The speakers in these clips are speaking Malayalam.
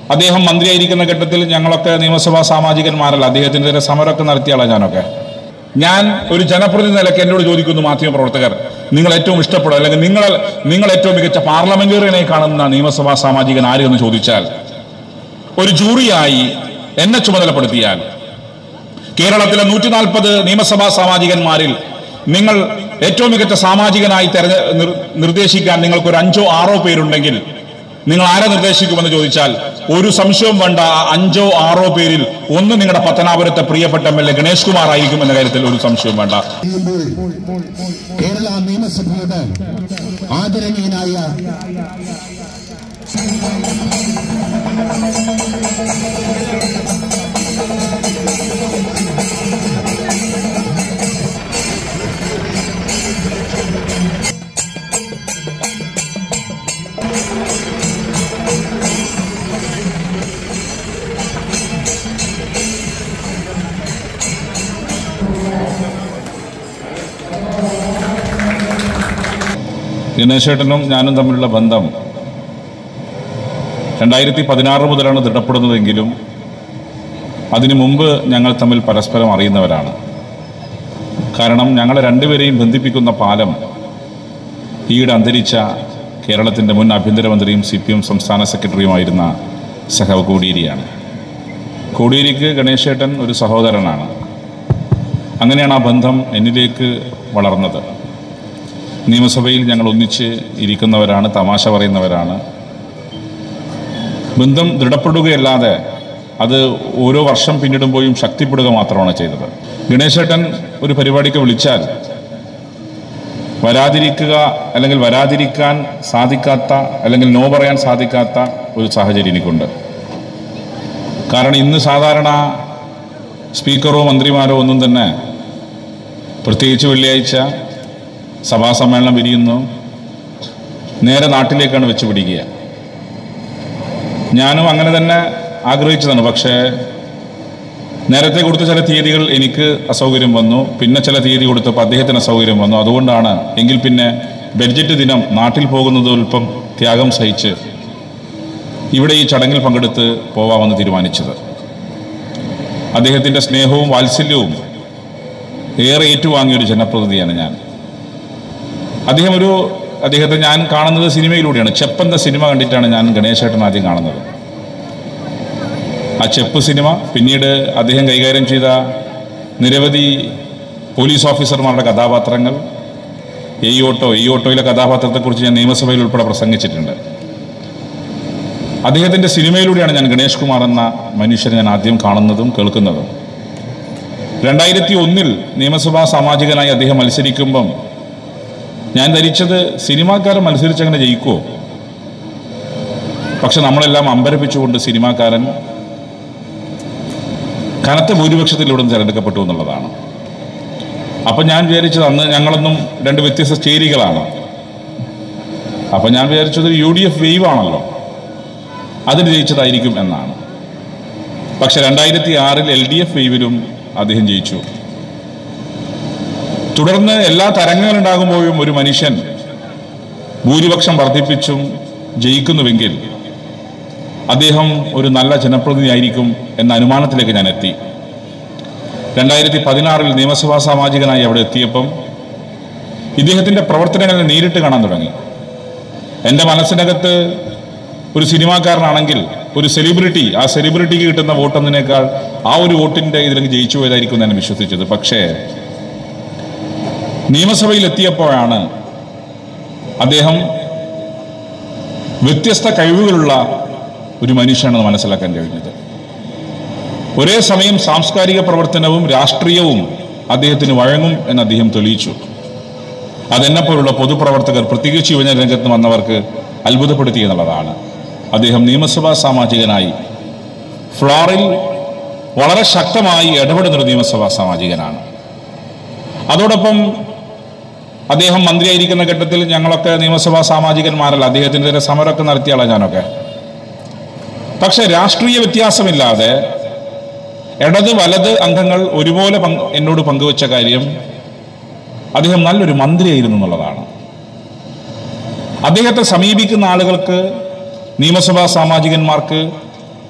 അദ്ദേഹം മന്ത്രിയായിരിക്കുന്ന ഘട്ടത്തിൽ ഞങ്ങളൊക്കെ നിയമസഭാ സാമാജികന്മാരല്ല അദ്ദേഹത്തിനെതിരെ സമരമൊക്കെ നടത്തിയ ആളാണ് ഞാനൊക്കെ ഞാൻ ഒരു ജനപ്രതിനിധി നിലയ്ക്ക് എന്നോട് ചോദിക്കുന്നു മാധ്യമ പ്രവർത്തകർ നിങ്ങൾ ഏറ്റവും ഇഷ്ടപ്പെടുക അല്ലെങ്കിൽ നിങ്ങൾ നിങ്ങൾ ഏറ്റവും മികച്ച പാർലമെന്റേറിയനെ കാണുന്ന നിയമസഭാ സാമാജികൻ ആര് എന്ന് ചോദിച്ചാൽ ഒരു ജൂറിയായി എന്നെ ചുമതലപ്പെടുത്തിയാൽ കേരളത്തിലെ നൂറ്റി നാൽപ്പത് നിയമസഭാ സാമാജികന്മാരിൽ നിങ്ങൾ ഏറ്റവും മികച്ച സാമാജികനായി തെരഞ്ഞ നിർ- നിർദ്ദേശിക്കാൻ നിങ്ങൾക്ക് ഒരു അഞ്ചോ ആറോ പേരുണ്ടെങ്കിൽ നിങ്ങൾ ആരെ നിർദ്ദേശിക്കുമെന്ന് ചോദിച്ചാൽ ഒരു സംശയവും വേണ്ട ആ അഞ്ചോ ആറോ പേരിൽ ഒന്ന് നിങ്ങളുടെ പത്തനാപുരത്തെ പ്രിയപ്പെട്ട M L A Ganesh Kumar ആയിരിക്കും എന്ന കാര്യത്തിൽ ഒരു സംശയവും വേണ്ട ചെയ്യുമ്പോൾ കേരള നിയമസഭയുടെ ആദരണീയനായ ഗണേശേട്ടനും ഞാനും തമ്മിലുള്ള ബന്ധം രണ്ടായിരത്തി പതിനാറ് മുതലാണ് ദൃഢപ്പെടുന്നതെങ്കിലും അതിനു മുമ്പ് ഞങ്ങൾ തമ്മിൽ പരസ്പരം അറിയുന്നവരാണ് കാരണം ഞങ്ങളെ രണ്ടുപേരെയും ബന്ധിപ്പിക്കുന്ന പാലം ഈയിടെ അന്തരിച്ച കേരളത്തിൻ്റെ മുൻ ആഭ്യന്തരമന്ത്രിയും സി പി എം സംസ്ഥാന സെക്രട്ടറിയുമായിരുന്ന സഹവ് കോടിയേരിയാണ് കോടിയേരിക്ക് ഗണേശേട്ടൻ ഒരു സഹോദരനാണ് അങ്ങനെയാണ് ആ ബന്ധം എന്നിലേക്ക് വളർന്നത് നിയമസഭയിൽ ഞങ്ങൾ ഒന്നിച്ച് ഇരിക്കുന്നവരാണ് തമാശ പറയുന്നവരാണ് ബന്ധം ദൃഢപ്പെടുകയല്ലാതെ അത് ഓരോ വർഷം പിന്നിടുമ്പോഴും ശക്തിപ്പെടുക മാത്രമാണ് ചെയ്തത് ഗണേശേട്ടൻ ഒരു പരിപാടിക്ക് വിളിച്ചാൽ വരാതിരിക്കുക അല്ലെങ്കിൽ വരാതിരിക്കാൻ സാധിക്കാത്ത അല്ലെങ്കിൽ നോ പറയാൻ സാധിക്കാത്ത ഒരു സാഹചര്യം എനിക്കുണ്ട് കാരണം ഇന്ന് സാധാരണ സ്പീക്കറോ മന്ത്രിമാരോ ഒന്നും തന്നെ പ്രത്യേകിച്ച് വെള്ളിയാഴ്ച സഭാ സമ്മേളനം വിരിയുന്നു നേരെ നാട്ടിലേക്കാണ് വെച്ച് പിടിക്കുക ഞാനും അങ്ങനെ തന്നെ ആഗ്രഹിച്ചതാണ് പക്ഷേ നേരത്തെ കൊടുത്ത ചില തീയതികൾ എനിക്ക് അസൗകര്യം വന്നു പിന്നെ ചില തീയതി കൊടുത്തപ്പോൾ അദ്ദേഹത്തിന് അസൗകര്യം വന്നു അതുകൊണ്ടാണ് എങ്കിൽ പിന്നെ ബഡ്ജറ്റ് ദിനം നാട്ടിൽ പോകുന്നത് അല്പം ത്യാഗം സഹിച്ച് ഇവിടെ ഈ ചടങ്ങിൽ പങ്കെടുത്ത് പോവാമെന്ന് തീരുമാനിച്ചത് അദ്ദേഹത്തിൻ്റെ സ്നേഹവും വാത്സല്യവും ഏറെ ഏറ്റുവാങ്ങിയ ഒരു ജനപ്രതിനിധിയാണ് ഞാൻ അദ്ദേഹം ഒരു അദ്ദേഹത്തെ ഞാൻ കാണുന്നത് സിനിമയിലൂടെയാണ് ചെപ്പ് എന്ന സിനിമ കണ്ടിട്ടാണ് ഞാൻ ഗണേശേട്ടൻ ആദ്യം കാണുന്നത് ആ ചെപ്പ് സിനിമ പിന്നീട് അദ്ദേഹം കൈകാര്യം ചെയ്ത നിരവധി പോലീസ് ഓഫീസർമാരുടെ കഥാപാത്രങ്ങൾ എ ഓട്ടോ എ ഓട്ടോയിലെ കഥാപാത്രത്തെക്കുറിച്ച് ഞാൻ നിയമസഭയിൽ ഉൾപ്പെടെ പ്രസംഗിച്ചിട്ടുണ്ട് അദ്ദേഹത്തിൻ്റെ സിനിമയിലൂടെയാണ് ഞാൻ ഗണേഷ് കുമാർ എന്ന മനുഷ്യനെ ഞാൻ ആദ്യം കാണുന്നതും കേൾക്കുന്നതും രണ്ടായിരത്തി ഒന്നിൽ നിയമസഭാ സാമാജികനായി അദ്ദേഹം മത്സരിക്കുമ്പം ഞാൻ ധരിച്ചത് സിനിമാക്കാരൻ മത്സരിച്ചങ്ങനെ ജയിക്കുമോ പക്ഷെ നമ്മളെല്ലാം അമ്പരപ്പിച്ചുകൊണ്ട് സിനിമാക്കാരൻ കനത്ത ഭൂരിപക്ഷത്തിലൂടെ തിരഞ്ഞെടുക്കപ്പെട്ടു എന്നുള്ളതാണ് അപ്പം ഞാൻ വിചാരിച്ചത് അന്ന് ഞങ്ങളൊന്നും രണ്ട് വ്യത്യസ്ത ചേരികളാണ് അപ്പം ഞാൻ വിചാരിച്ചത് യു ഡി എഫ് വേവ് ആണല്ലോ അതിന് ജയിച്ചതായിരിക്കും എന്നാണ് പക്ഷെ രണ്ടായിരത്തി ആറിൽ എൽ ഡി എഫ് വേവിലും അദ്ദേഹം ജയിച്ചു തുടർന്ന് എല്ലാ തരംഗങ്ങളുണ്ടാകുമ്പോഴും ഒരു മനുഷ്യൻ ഭൂരിപക്ഷം വർദ്ധിപ്പിച്ചും ജയിക്കുന്നുവെങ്കിൽ അദ്ദേഹം ഒരു നല്ല ജനപ്രതിനിധിയായിരിക്കും എന്ന അനുമാനത്തിലേക്ക് ഞാൻ എത്തി രണ്ടായിരത്തി പതിനാറിൽ നിയമസഭാ സാമാജികനായി അവിടെ എത്തിയപ്പം ഇദ്ദേഹത്തിൻ്റെ പ്രവർത്തനങ്ങൾ നേരിട്ട് കാണാൻ തുടങ്ങി എൻ്റെ മനസ്സിനകത്ത് ഒരു സിനിമാക്കാരനാണെങ്കിൽ ഒരു സെലിബ്രിറ്റി ആ സെലിബ്രിറ്റിക്ക് കിട്ടുന്ന വോട്ടെന്നതിനേക്കാൾ ആ ഒരു വോട്ടിൻ്റെ ഇതിലേക്ക് ജയിച്ചു പോയതായിരിക്കും ഞാൻ വിശ്വസിച്ചത് പക്ഷേ നിയമസഭയിൽ എത്തിയപ്പോഴാണ് അദ്ദേഹം വ്യത്യസ്ത കഴിവുകളുള്ള ഒരു മനുഷ്യനാണെന്ന് മനസ്സിലാക്കാൻ കഴിഞ്ഞത് ഒരേ സമയം സാംസ്കാരിക പ്രവർത്തനവും രാഷ്ട്രീയവും അദ്ദേഹത്തിന് വഴങ്ങും എന്ന് അദ്ദേഹം തെളിയിച്ചു അതെന്നെപ്പോലുള്ള പൊതുപ്രവർത്തകർ പ്രത്യേകിച്ച് യുവജന രംഗത്ത് വന്നവർക്ക് അത്ഭുതപ്പെടുത്തി എന്നുള്ളതാണ് അദ്ദേഹം നിയമസഭാ സാമാജികനായി ഫ്ലോറിൽ വളരെ ശക്തമായി ഇടപെടുന്നൊരു നിയമസഭാ സാമാജികനാണ് അതോടൊപ്പം അദ്ദേഹം മന്ത്രിയായിരിക്കുന്ന ഘട്ടത്തിൽ ഞങ്ങളൊക്കെ നിയമസഭാ സാമാജികന്മാരല്ല അദ്ദേഹത്തിനെതിരെ സമരമൊക്കെ നടത്തിയ ആളാണ് ഞാനൊക്കെ പക്ഷെ രാഷ്ട്രീയ വ്യത്യാസമില്ലാതെ ഇടത് വലത് അംഗങ്ങൾ ഒരുപോലെ പങ്ക് എന്നോട് പങ്കുവച്ച കാര്യം അദ്ദേഹം നല്ലൊരു മന്ത്രിയായിരുന്നു എന്നുള്ളതാണ് അദ്ദേഹത്തെ സമീപിക്കുന്ന ആളുകൾക്ക് നിയമസഭാ സാമാജികന്മാർക്ക്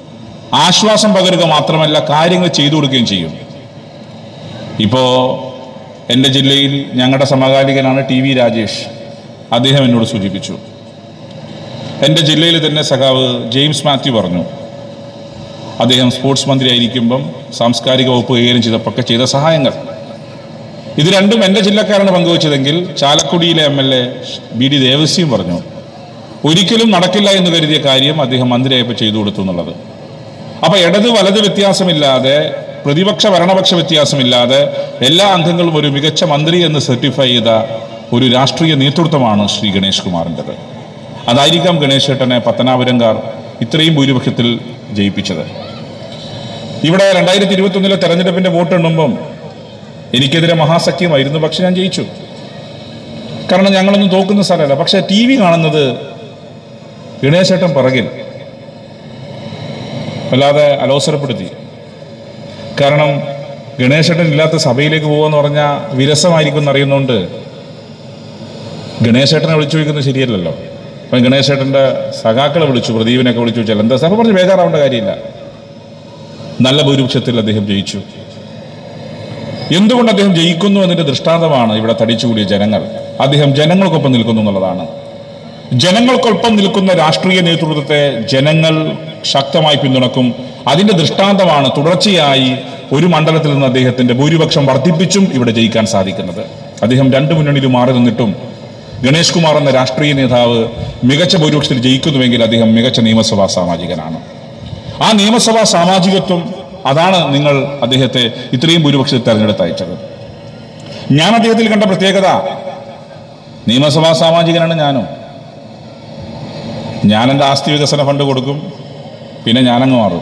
ആശ്വാസം പകരുക മാത്രമല്ല കാര്യങ്ങൾ ചെയ്തു കൊടുക്കുകയും ചെയ്യും ഇപ്പോൾ എൻ്റെ ജില്ലയിൽ ഞങ്ങളുടെ സമകാലികനാണ് ടി വി രാജേഷ് അദ്ദേഹം എന്നോട് സൂചിപ്പിച്ചു എൻ്റെ ജില്ലയിൽ തന്നെ സഖാവ് ജെയിംസ് മാത്യു പറഞ്ഞു അദ്ദേഹം സ്പോർട്സ് മന്ത്രിയായിരിക്കുമ്പം സാംസ്കാരിക വകുപ്പ് കൈകാര്യം ചെയ്തപ്പോൾ ചെയ്ത സഹായങ്ങൾ ഇത് രണ്ടും എൻ്റെ ജില്ലക്കാരാണ് പങ്കുവച്ചതെങ്കിൽ ചാലക്കുടിയിലെ M L A B D Devassy പറഞ്ഞു ഒരിക്കലും നടക്കില്ല എന്ന് കരുതിയ കാര്യം അദ്ദേഹം മന്ത്രിയായപ്പോൾ ചെയ്തു കൊടുത്തു എന്നുള്ളത് അപ്പൊ ഇടത് വലത് വ്യത്യാസമില്ലാതെ പ്രതിപക്ഷ ഭരണപക്ഷ വ്യത്യാസമില്ലാതെ എല്ലാ അംഗങ്ങളും ഒരു മികച്ച മന്ത്രി എന്ന് സർട്ടിഫൈ ചെയ്ത ഒരു രാഷ്ട്രീയ നേതൃത്വമാണ് ശ്രീ ഗണേഷ് കുമാറിൻ്റെത് അതായിരിക്കാം ഗണേഷ് ഏട്ടനെ പത്തനാപുരംകാർ ഇത്രയും ഭൂരിപക്ഷത്തിൽ ജയിപ്പിച്ചത് ഇവിടെ രണ്ടായിരത്തി ഇരുപത്തി ഒന്നിലെ തെരഞ്ഞെടുപ്പിന്റെ വോട്ട് എണ്ണുമ്പം എനിക്കെതിരെ മഹാസഖ്യമായിരുന്നു പക്ഷെ ഞാൻ ജയിച്ചു കാരണം ഞങ്ങളൊന്നും തോക്കുന്ന സ്ഥലമല്ല പക്ഷെ ടി വി കാണുന്നത് ഗണേശേട്ടൻ പിറകിൽ വല്ലാതെ അലോസരപ്പെടുത്തി കാരണം ഗണേശേട്ടൻ ഇല്ലാത്ത സഭയിലേക്ക് പോകുമെന്ന് പറഞ്ഞാൽ വിരസമായിരിക്കും എന്നറിയുന്നതുകൊണ്ട് ഗണേശേട്ടനെ വിളിച്ചു ചോദിക്കുന്നത് ശരിയല്ലല്ലോ അപ്പം ഗണേശേട്ടൻ്റെ സഖാക്കളെ വിളിച്ചു പ്രദീപിനെയൊക്കെ വിളിച്ചു ചോദിച്ചാൽ എന്താ സഭ പറഞ്ഞ് ബേജാറാവേണ്ട കാര്യമില്ല നല്ല ഭൂരിപക്ഷത്തിൽ അദ്ദേഹം ജയിച്ചു എന്തുകൊണ്ട് അദ്ദേഹം ജയിക്കുന്നു എന്നതിന്റെ ദൃഷ്ടാന്തമാണ് ഇവിടെ തടിച്ചുകൂടിയ ജനങ്ങൾ അദ്ദേഹം ജനങ്ങൾക്കൊപ്പം നിൽക്കുന്നു എന്നുള്ളതാണ് ജനങ്ങൾക്കൊപ്പം നിൽക്കുന്ന രാഷ്ട്രീയ നേതൃത്വത്തെ ജനങ്ങൾ ശക്തമായി പിന്തുണക്കും അതിന്റെ ദൃഷ്ടാന്തമാണ് തുടർച്ചയായി ഒരു മണ്ഡലത്തിൽ നിന്ന് അദ്ദേഹത്തിന്റെ ഭൂരിപക്ഷം വർദ്ധിപ്പിച്ചും ഇവിടെ ജയിക്കാൻ സാധിക്കുന്നത് അദ്ദേഹം രണ്ട് മുന്നണിയിൽ മാറി നിന്നിട്ടും ഗണേഷ് കുമാർ എന്ന രാഷ്ട്രീയ നേതാവ് മികച്ച ഭൂരിപക്ഷത്തിൽ ജയിക്കുന്നുവെങ്കിൽ അദ്ദേഹം മികച്ച നിയമസഭാ സാമാജികനാണ് ആ നിയമസഭാ സാമാജികത്വം അതാണ് നിങ്ങൾ അദ്ദേഹത്തെ ഇത്രയും ഭൂരിപക്ഷത്തിൽ തെരഞ്ഞെടുത്ത് അയച്ചത് ഞാൻ അദ്ദേഹത്തിൽ കണ്ട പ്രത്യേകത നിയമസഭാ സാമാജികനാണ് ഞാനും ഞാൻ എൻ്റെ ആസ്തി വികസന ഫണ്ട് കൊടുക്കും പിന്നെ ഞാനങ്ങ് മാറും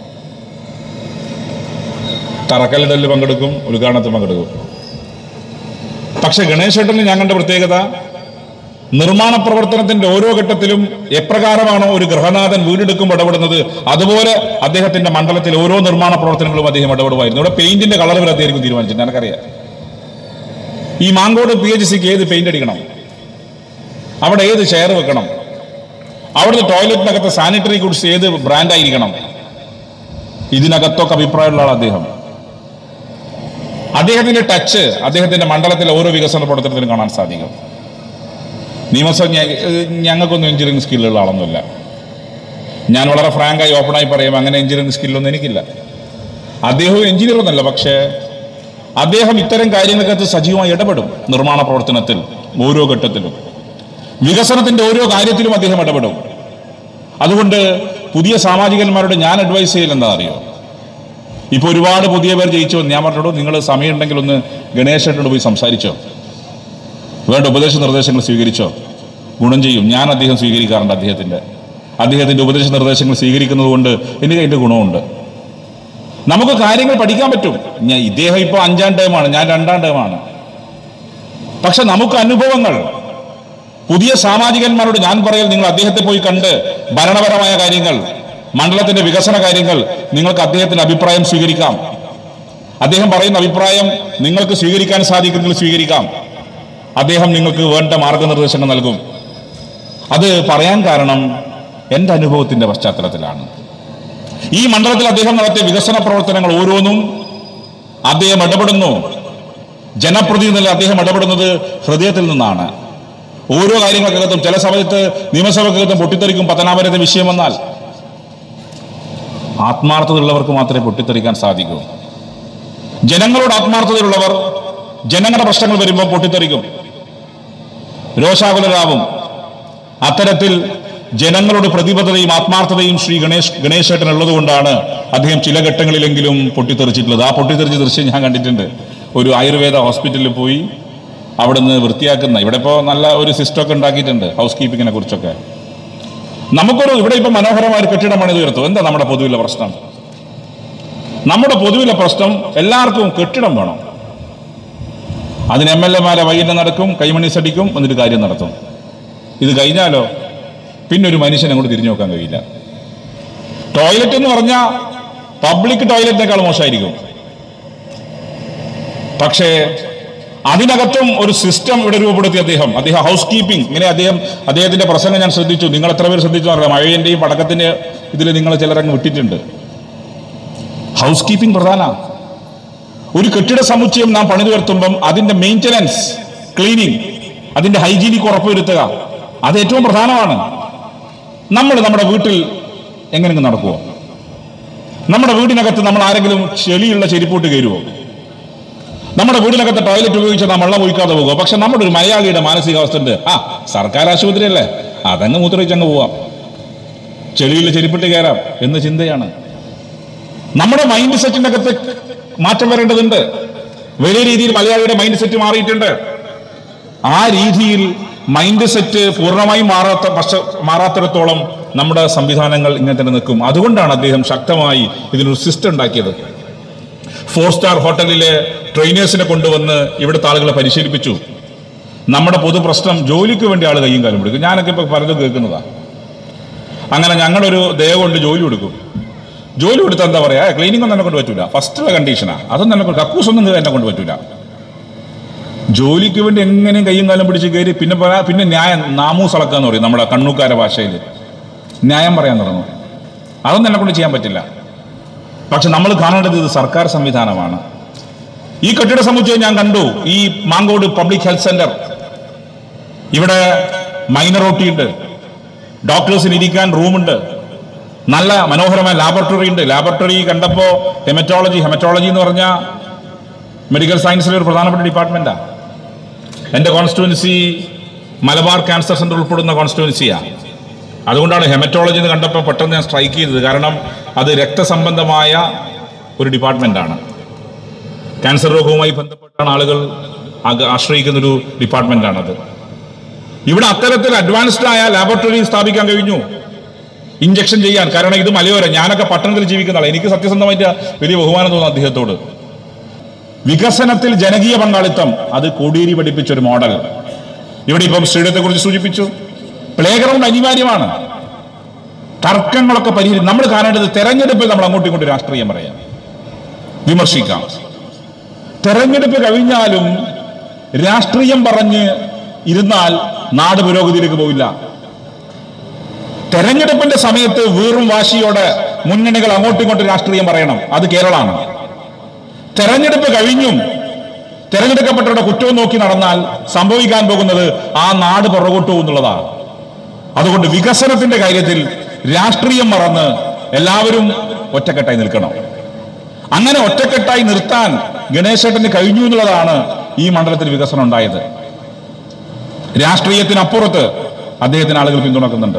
തറക്കല്ലിടലിൽ പങ്കെടുക്കും ഉദ്ഘാടനത്തിൽ പങ്കെടുക്കും പക്ഷെ ഗണേശേട്ടന് ഞാൻ കണ്ട പ്രത്യേകത നിർമ്മാണ പ്രവർത്തനത്തിന്റെ ഓരോ ഘട്ടത്തിലും എപ്രകാരമാണോ ഒരു ഗൃഹനാഥൻ വീടെടുക്കുമ്പോൾ ഇടപെടുന്നത് അതുപോലെ അദ്ദേഹത്തിന്റെ മണ്ഡലത്തിൽ ഓരോ നിർമ്മാണ പ്രവർത്തനങ്ങളും അദ്ദേഹം ഇടപെടുമായിരുന്നു ഇവിടെ പെയിന്റിന്റെ കളർ വരെ അദ്ദേഹം തീരുമാനിച്ചു എനിക്കറിയാം ഈ മാങ്കോട് പി എച്ച് സിക്ക് ഏത് പെയിന്റ് അടിക്കണം അവിടെ ഏത് ചെയർ വെക്കണം അവിടുത്തെ ടോയ്ലറ്റിനകത്ത് സാനിറ്ററി ഗുഡ്സ് ഏത് ബ്രാൻഡായിരിക്കണം ഇതിനകത്തൊക്കെ അഭിപ്രായമുള്ള ആൾ അദ്ദേഹം അദ്ദേഹത്തിന്റെ ടച്ച് അദ്ദേഹത്തിന്റെ മണ്ഡലത്തിലെ ഓരോ വികസന പ്രവർത്തനത്തിലും കാണാൻ സാധിക്കും നിയമസഭ ഞ- ഏഹ് ഞങ്ങൾക്കൊന്നും എഞ്ചിനീയറിംഗ് സ്കില്ലുള്ള ആളൊന്നുമില്ല ഞാൻ വളരെ ഫ്രാങ്കായി ഓപ്പണായി പറയും അങ്ങനെ എഞ്ചിനീയറിംഗ് സ്കില്ലൊന്നും എനിക്കില്ല അദ്ദേഹവും എഞ്ചിനീയർ ഒന്നല്ല പക്ഷേ അദ്ദേഹം ഇത്തരം കാര്യങ്ങൾക്കകത്ത് സജീവമായി ഇടപെടും നിർമ്മാണ പ്രവർത്തനത്തിൽ ഓരോ ഘട്ടത്തിലും വികസനത്തിന്റെ ഓരോ കാര്യത്തിലും അദ്ദേഹം ഇടപെടും അതുകൊണ്ട് പുതിയ സാമാജികന്മാരോട് ഞാൻ അഡ്വൈസ് ചെയ്യൽ എന്താ അറിയോ ഇപ്പൊ ഒരുപാട് പുതിയ പേർ ജയിച്ചു വന്നു. ഞാൻ പറഞ്ഞോളൂ നിങ്ങൾ സമയമുണ്ടെങ്കിൽ ഒന്ന് ഗണേശനോട് പോയി സംസാരിച്ചോ വേണ്ട ഉപദേശ നിർദ്ദേശങ്ങൾ സ്വീകരിച്ചോ ഗുണം ചെയ്യും ഞാൻ അദ്ദേഹം സ്വീകരിക്കാറുണ്ട് അദ്ദേഹത്തിന്റെ അദ്ദേഹത്തിന്റെ ഉപദേശ നിർദ്ദേശങ്ങൾ സ്വീകരിക്കുന്നത് കൊണ്ട് എനിക്ക് അതിന്റെ ഗുണമുണ്ട് നമുക്ക് കാര്യങ്ങൾ പഠിക്കാൻ പറ്റും ഞാൻ ഇദ്ദേഹം ഇപ്പോൾ അഞ്ചാം ടൈമാണ് ഞാൻ രണ്ടാം ടൈമാണ് പക്ഷെ നമുക്ക് അനുഭവങ്ങൾ പുതിയ സാമാജികന്മാരോട് ഞാൻ പറയൽ നിങ്ങൾ അദ്ദേഹത്തെ പോയി കണ്ട് ഭരണപരമായ കാര്യങ്ങൾ മണ്ഡലത്തിന്റെ വികസന കാര്യങ്ങൾ നിങ്ങൾക്ക് അദ്ദേഹത്തിന്റെ അഭിപ്രായം സ്വീകരിക്കാം അദ്ദേഹം പറയുന്ന അഭിപ്രായം നിങ്ങൾക്ക് സ്വീകരിക്കാൻ സാധിക്കുമെങ്കിൽ സ്വീകരിക്കാം അദ്ദേഹം നിങ്ങൾക്ക് വേണ്ട മാർഗനിർദ്ദേശങ്ങൾ നൽകും അത് പറയാൻ കാരണം എൻ്റെ അനുഭവത്തിന്റെ പശ്ചാത്തലത്തിലാണ് ഈ മണ്ഡലത്തിൽ അദ്ദേഹം നടത്തിയ വികസന പ്രവർത്തനങ്ങൾ ഓരോന്നും അദ്ദേഹം ഇടപെടുന്നു ജനപ്രതിനിധികളിൽ അദ്ദേഹം ഇടപെടുന്നത് ഹൃദയത്തിൽ നിന്നാണ് ഓരോ കാര്യങ്ങൾക്കകത്തും ചില സമയത്ത് നിയമസഭക്കകത്തും പൊട്ടിത്തെറിക്കും പത്തനാപുരത്തെ വിഷയം വന്നാൽ ആത്മാർത്ഥതയുള്ളവർക്ക് മാത്രമേ പൊട്ടിത്തെറിക്കാൻ സാധിക്കൂ ജനങ്ങളോട് ആത്മാർത്ഥതയുള്ളവർ ജനങ്ങളുടെ പ്രശ്നങ്ങൾ വരുമ്പോൾ പൊട്ടിത്തെറിക്കും രോഷാകുലരാവും അത്തരത്തിൽ ജനങ്ങളോട് പ്രതിബദ്ധതയും ആത്മാർത്ഥതയും ശ്രീ ഗണേഷ് ഗണേശേട്ടൻ ഉള്ളതുകൊണ്ടാണ് അദ്ദേഹം ചില ഘട്ടങ്ങളിലെങ്കിലും പൊട്ടിത്തെറിച്ചിട്ടുള്ളത് ആ പൊട്ടിത്തെറിച്ച ദൃശ്യം ഞാൻ കണ്ടിട്ടുണ്ട് ഒരു ആയുർവേദ ഹോസ്പിറ്റലിൽ പോയി അവിടുന്ന് വൃത്തിയാക്കുന്ന ഇവിടെ ഇപ്പോൾ നല്ല ഒരു സിസ്റ്റമൊക്കെ ഉണ്ടാക്കിയിട്ടുണ്ട് ഹൗസ് കീപ്പിങ്ങിനെ കുറിച്ചൊക്കെ നമുക്കൊരു ഇവിടെ ഇപ്പൊ മനോഹരമായ ഒരു കെട്ടിടം പണിത് ഉയർത്തും എന്താ നമ്മുടെ പൊതുവിലെ പ്രശ്നം നമ്മുടെ പൊതുവിലെ പ്രശ്നം എല്ലാവർക്കും കെട്ടിടം വേണം അതിന് എം എൽ എമാരെ വൈകിട്ട് നടക്കും കൈമണി സടിക്കും എന്നിട്ട് കാര്യം നടത്തും ഇത് കഴിഞ്ഞാലോ പിന്നെ ഒരു മനുഷ്യനെ അങ്ങോട്ട് തിരിഞ്ഞു നോക്കാൻ കഴിയില്ല ടോയ്ലറ്റ് എന്ന് പറഞ്ഞാൽ പബ്ലിക് ടോയ്ലറ്റിനേക്കാൾ മോശമായിരിക്കും പക്ഷേ അതിനകത്തും ഒരു സിസ്റ്റം ഇവിടെ രൂപപ്പെടുത്തി അദ്ദേഹം അദ്ദേഹം ഹൗസ് കീപ്പിംഗ് ഇങ്ങനെ അദ്ദേഹം അദ്ദേഹത്തിന്റെ പ്രസംഗം ഞാൻ ശ്രദ്ധിച്ചു നിങ്ങൾ എത്ര പേര് ശ്രദ്ധിച്ചു അറിയാം മഴയന്റെയും പടക്കത്തിന്റെ ഇതിൽ നിങ്ങൾ ചിലരങ്ങ് വിട്ടിട്ടുണ്ട് ഹൗസ് കീപ്പിംഗ് പ്രധാന ഒരു കെട്ടിട സമുച്ചയം നാം പണിതുയർത്തുമ്പം അതിന്റെ മെയിൻ്റനൻസ് ക്ലീനിങ് അതിന്റെ ഹൈജീനിക് ഉറപ്പുവരുത്തുക അത് ഏറ്റവും പ്രധാനമാണ് നമ്മൾ നമ്മുടെ വീട്ടിൽ എങ്ങനെയെങ്കിലും നടക്കുമോ നമ്മുടെ വീടിനകത്ത് നമ്മൾ ആരെങ്കിലും ചെളിയുള്ള ചെരിപ്പോട്ട് കയറുമോ നമ്മുടെ വീടിനകത്ത് ടോയ്ലറ്റ് ഉപയോഗിച്ച് നാം വെള്ളം ഒഴിക്കാതെ പോകുമോ പക്ഷെ നമ്മുടെ ഒരു മലയാളിയുടെ മാനസികാവസ്ഥ ഉണ്ട് ആ സർക്കാർ ആശുപത്രി അല്ലേ അതങ്ങ് മൂത്രയിച്ചങ്ങ് പോവാം ചെളിയുള്ള ചെരിപ്പിട്ട് കയറാം എന്ന ചിന്തയാണ് നമ്മുടെ മൈൻഡ് സെറ്റിന്റെ അകത്ത് മാറ്റം വരേണ്ടതുണ്ട് വലിയ രീതിയിൽ മലയാളിയുടെ മൈൻഡ് സെറ്റ് മാറിയിട്ടുണ്ട് ആ രീതിയിൽ മൈൻഡ് സെറ്റ് പൂർണ്ണമായും മാറാത്ത പക്ഷ മാറാത്തിടത്തോളം നമ്മുടെ സംവിധാനങ്ങൾ ഇങ്ങനെ തന്നെ നിൽക്കും അതുകൊണ്ടാണ് അദ്ദേഹം ശക്തമായി ഇതിനൊരു സിസ്റ്റം ഉണ്ടാക്കിയത് ഫോർ സ്റ്റാർ ഹോട്ടലിലെ ട്രെയിനേഴ്സിനെ കൊണ്ടുവന്ന് ഇവിടുത്തെ ആളുകളെ പരിശീലിപ്പിച്ചു നമ്മുടെ പൊതു പ്രശ്നം ജോലിക്ക് വേണ്ടി ആൾ കയ്യും കാലം പിടിക്കും ഞാനൊക്കെ ഇപ്പൊ പലതും കേൾക്കുന്നതാ അങ്ങനെ ഞങ്ങളൊരു ദയ കൊണ്ട് ജോലി കൊടുക്കും ജോലി കൊടുത്താൽ എന്താ പറയാ ക്ലീനിങ് ഒന്നും എന്നെ കൊണ്ട് പറ്റൂല ഫസ്റ്റ് കണ്ടീഷനാ അതൊന്നും എന്നെ കൊണ്ട് കക്കൂസ് ഒന്നും എന്നെ കൊണ്ട് പറ്റൂല ജോലിക്ക് വേണ്ടി എങ്ങനെയും കയ്യും കാലം പിടിച്ച് കയറി പിന്നെ പറയാ- പിന്നെ ന്യായം നാമൂസ് അളക്കാന്ന് പറയും നമ്മുടെ കണ്ണൂക്കാര ഭാഷയിൽ ന്യായം പറയാൻ തുടങ്ങും അതൊന്നും എന്നെ കൊണ്ട് ചെയ്യാൻ പറ്റില്ല പക്ഷെ നമ്മൾ കാണേണ്ടത് ഇത് സർക്കാർ സംവിധാനമാണ് ഈ കെട്ടിട സമുച്ചയം ഞാൻ കണ്ടു ഈ മാങ്കോട് പബ്ലിക് ഹെൽത്ത് സെന്റർ ഇവിടെ മൈനറോട്ടി ഉണ്ട് ഡോക്ടേഴ്സിന് ഇരിക്കാൻ റൂമുണ്ട് നല്ല മനോഹരമായ ലാബറട്ടറി ഉണ്ട് ലാബറട്ടറി കണ്ടപ്പോൾ ഹെമറ്റോളജി ഹെമറ്റോളജി എന്ന് പറഞ്ഞാൽ മെഡിക്കൽ സയൻസിലെ ഒരു പ്രധാനപ്പെട്ട ഡിപ്പാർട്ട്മെന്റാണ് എൻ്റെ കോൺസ്റ്റിറ്റ്യുവൻസി മലബാർ ക്യാൻസർ സെന്റർ ഉൾപ്പെടുന്ന കോൺസ്റ്റിറ്റ്യുവൻസിയാണ് അതുകൊണ്ടാണ് ഹെമറ്റോളജി എന്ന് കണ്ടപ്പോൾ പെട്ടെന്ന് ഞാൻ സ്ട്രൈക്ക് ചെയ്തത് കാരണം അത് രക്തസംബന്ധമായ ഒരു ഡിപ്പാർട്ട്മെന്റാണ് ക്യാൻസർ രോഗവുമായി ബന്ധപ്പെട്ടാണ് ആളുകൾ ആക- ആശ്രയിക്കുന്ന ഒരു ഡിപ്പാർട്ട്മെന്റാണത് ഇവിടെ അത്തരത്തിൽ അഡ്വാൻസ്ഡ് ആയ ലാബറട്ടറി സ്ഥാപിക്കാൻ കഴിഞ്ഞു ഇഞ്ചക്ഷൻ ചെയ്യാൻ കാരണം ഇത് മലയോരം ഞാനൊക്കെ പട്ടണത്തിൽ ജീവിക്കുന്ന ആളാണ് എനിക്ക് സത്യസന്ധമായിട്ട് വലിയ ബഹുമാനം തോന്നുന്നു അദ്ദേഹത്തോട് വികസനത്തിൽ ജനകീയ പങ്കാളിത്തം അത് കോടിയേരി പഠിപ്പിച്ച ഒരു മോഡൽ ഇവിടെ ഇപ്പം സ്റ്റേഡിയത്തെ കുറിച്ച് സൂചിപ്പിച്ചു പ്ലേ ഗ്രൗണ്ട് അനിവാര്യമാണ് തർക്കങ്ങളൊക്കെ പരിഹരിക്കും നമ്മൾ കാണേണ്ടത് തെരഞ്ഞെടുപ്പിൽ നമ്മൾ അങ്ങോട്ടും ഇങ്ങോട്ടും രാഷ്ട്രീയം പറയാം വിമർശിക്കാം തെരഞ്ഞെടുപ്പ് കഴിഞ്ഞാലും രാഷ്ട്രീയം പറഞ്ഞ് ഇരുന്നാൽ നാട് പുരോഗതിയിലേക്ക് പോവില്ല തെരഞ്ഞെടുപ്പിന്റെ സമയത്ത് വീറും വാശിയോടെ മുന്നണികൾ അങ്ങോട്ടും ഇങ്ങോട്ടും രാഷ്ട്രീയം പറയണം അത് കേരളമാണ് തെരഞ്ഞെടുപ്പ് കഴിഞ്ഞും തെരഞ്ഞെടുക്കപ്പെട്ടവരുടെ കുറ്റവും നോക്കി നടന്നാൽ സംഭവിക്കാൻ പോകുന്നത് ആ നാട് പുറകോട്ടു പോകും എന്നുള്ളതാണ് അതുകൊണ്ട് വികസനത്തിന്റെ കാര്യത്തിൽ രാഷ്ട്രീയം മറന്ന് എല്ലാവരും ഒറ്റക്കെട്ടായി നിൽക്കണം അങ്ങനെ ഒറ്റക്കെട്ടായി നിർത്താൻ ഗണേശേട്ടന് കഴിഞ്ഞു എന്നുള്ളതാണ് ഈ മണ്ഡലത്തിൽ വികസനം ഉണ്ടായത് രാഷ്ട്രീയത്തിനപ്പുറത്ത് അദ്ദേഹത്തിന് ആളുകൾ പിന്തുണക്കുന്നുണ്ട്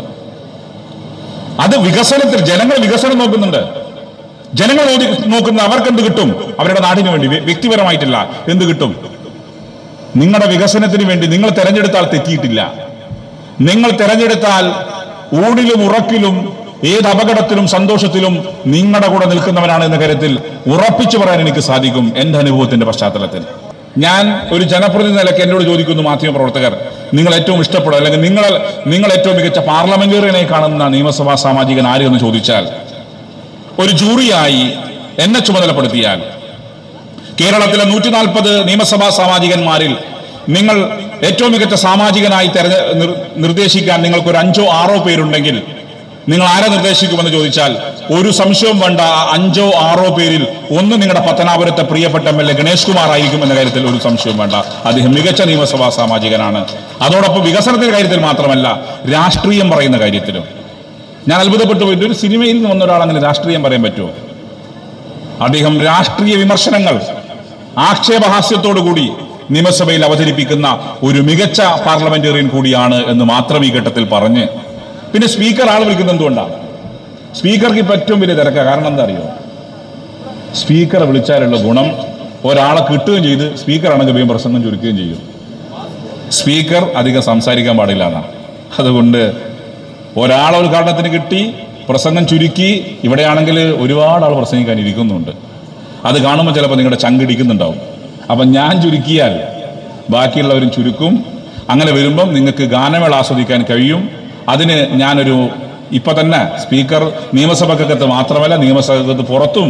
അത് വികസനത്തിൽ ജനങ്ങൾ വികസനം നോക്കുന്നുണ്ട് ജനങ്ങൾ നോക്കി നോക്കുന്നത് അവർക്ക് എന്ത് കിട്ടും അവരുടെ നാടിന് വേണ്ടി വ്യ- വ്യക്തിപരമായിട്ടില്ല എന്ത് കിട്ടും നിങ്ങളുടെ വികസനത്തിന് വേണ്ടി നിങ്ങൾ തെരഞ്ഞെടുത്താൽ തെറ്റിയിട്ടില്ല നിങ്ങൾ തെരഞ്ഞെടുത്താൽ ഊണിലും ഉറക്കിലും ഏത് അപകടത്തിലും സന്തോഷത്തിലും നിങ്ങളുടെ കൂടെ നിൽക്കുന്നവനാണ് എന്ന കാര്യത്തിൽ ഉറപ്പിച്ചു പറയാൻ എനിക്ക് സാധിക്കും എന്റെ അനുഭവത്തിന്റെ പശ്ചാത്തലത്തിൽ ഞാൻ ഒരു ജനപ്രതിനിധി നിലയ്ക്ക് എന്നോട് ചോദിക്കുന്നു മാധ്യമപ്രവർത്തകർ നിങ്ങൾ ഏറ്റവും ഇഷ്ടപ്പെടുക അല്ലെങ്കിൽ നിങ്ങൾ നിങ്ങൾ ഏറ്റവും മികച്ച പാർലമെന്റേറിയനെ കാണുന്ന നിയമസഭാ സാമാജികൻ ആര് എന്ന് ചോദിച്ചാൽ ഒരു ജൂറിയായി എന്നെ ചുമതലപ്പെടുത്തിയാൽ കേരളത്തിലെ നൂറ്റി നാൽപ്പത് നിയമസഭാ സാമാജികന്മാരിൽ നിങ്ങൾ ഏറ്റവും മികച്ച സാമാജികനായി തെരഞ്ഞ നിർ- നിർദ്ദേശിക്കാൻ നിങ്ങൾക്ക് ഒരു അഞ്ചോ ആറോ പേരുണ്ടെങ്കിൽ നിങ്ങൾ ആരെ നിർദ്ദേശിക്കുമെന്ന് ചോദിച്ചാൽ ഒരു സംശയവും വേണ്ട ആ അഞ്ചോ ആറോ പേരിൽ ഒന്ന് നിങ്ങളുടെ പത്തനാപുരത്തെ പ്രിയപ്പെട്ട M L A Ganesh Kumar ആയിരിക്കും എന്ന കാര്യത്തിൽ ഒരു സംശയവും വേണ്ട അദ്ദേഹം മികച്ച നിയമസഭാ സാമാജികനാണ് അതോടൊപ്പം വികസനത്തിന്റെ കാര്യത്തിൽ മാത്രമല്ല രാഷ്ട്രീയം പറയുന്ന കാര്യത്തിലും ഞാൻ അത്ഭുതപ്പെട്ടു പോയിട്ട് ഒരു സിനിമയിൽ നിന്ന് വന്ന ഒരാൾ അങ്ങനെ രാഷ്ട്രീയം പറയാൻ പറ്റുമോ അദ്ദേഹം രാഷ്ട്രീയ വിമർശനങ്ങൾ ആക്ഷേപഹാസ്യത്തോടുകൂടി നിയമസഭയിൽ അവതരിപ്പിക്കുന്ന ഒരു മികച്ച പാർലമെന്റേറിയൻ കൂടിയാണ് എന്ന് മാത്രം ഈ ഘട്ടത്തിൽ പറഞ്ഞ് പിന്നെ സ്പീക്കർ ആൾ വിളിക്കുന്നത് എന്തുകൊണ്ടാണ് സ്പീക്കർക്ക് ഇപ്പം ഏറ്റവും വലിയ തിരക്കാണ് കാരണം എന്താ അറിയോ സ്പീക്കറെ വിളിച്ചാലുള്ള ഗുണം ഒരാളെ കിട്ടുകയും ചെയ്ത് സ്പീക്കറാണെങ്കിൽ വേഗം പ്രസംഗം ചുരുക്കുകയും ചെയ്യും സ്പീക്കർ അധികം സംസാരിക്കാൻ പാടില്ല എന്നാണ് അതുകൊണ്ട് ഒരാളെ ഉദ്ഘാടനത്തിന് കിട്ടി പ്രസംഗം ചുരുക്കി ഇവിടെയാണെങ്കിൽ ഒരുപാട് ആൾ പ്രസംഗിക്കാൻ ഇരിക്കുന്നുണ്ട് അത് കാണുമ്പോൾ ചിലപ്പോൾ നിങ്ങളുടെ ചങ്കിടിക്കുന്നുണ്ടാവും അപ്പം ഞാൻ ചുരുക്കിയാൽ ബാക്കിയുള്ളവരും ചുരുക്കും അങ്ങനെ വരുമ്പം നിങ്ങൾക്ക് ഗാനമേള ആസ്വദിക്കാൻ കഴിയും അതിന് ഞാനൊരു ഇപ്പൊ തന്നെ സ്പീക്കർ നിയമസഭക്കകത്ത് മാത്രമല്ല നിയമസഭക്കകത്ത് പുറത്തും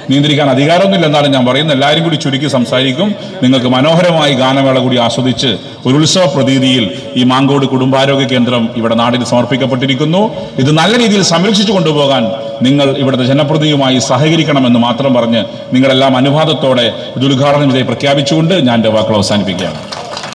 നിയന്ത്രിക്കാൻ അധികാരമൊന്നുമില്ല എന്നാലും ഞാൻ പറയുന്നത് എല്ലാവരും കൂടി ചുരുക്കി സംസാരിക്കും നിങ്ങൾക്ക് മനോഹരമായി ഗാനമേള കൂടി ആസ്വദിച്ച് ഒരു ഉത്സവ പ്രതീതിയിൽ ഈ മാങ്കോട് കുടുംബാരോഗ്യ കേന്ദ്രം ഇവിടെ നാടിന് സമർപ്പിക്കപ്പെട്ടിരിക്കുന്നു ഇത് നല്ല രീതിയിൽ സംരക്ഷിച്ചു കൊണ്ടുപോകാൻ നിങ്ങൾ ഇവിടുത്തെ ജനപ്രതിനിധിയുമായി സഹകരിക്കണമെന്ന് മാത്രം പറഞ്ഞ് നിങ്ങളെല്ലാം അനുവാദത്തോടെ ഇത് ഉദ്ഘാടനം ചെയ്ത് പ്രഖ്യാപിച്ചുകൊണ്ട് ഞാൻ എൻ്റെ വാക്കുകൾ അവസാനിപ്പിക്കുകയാണ്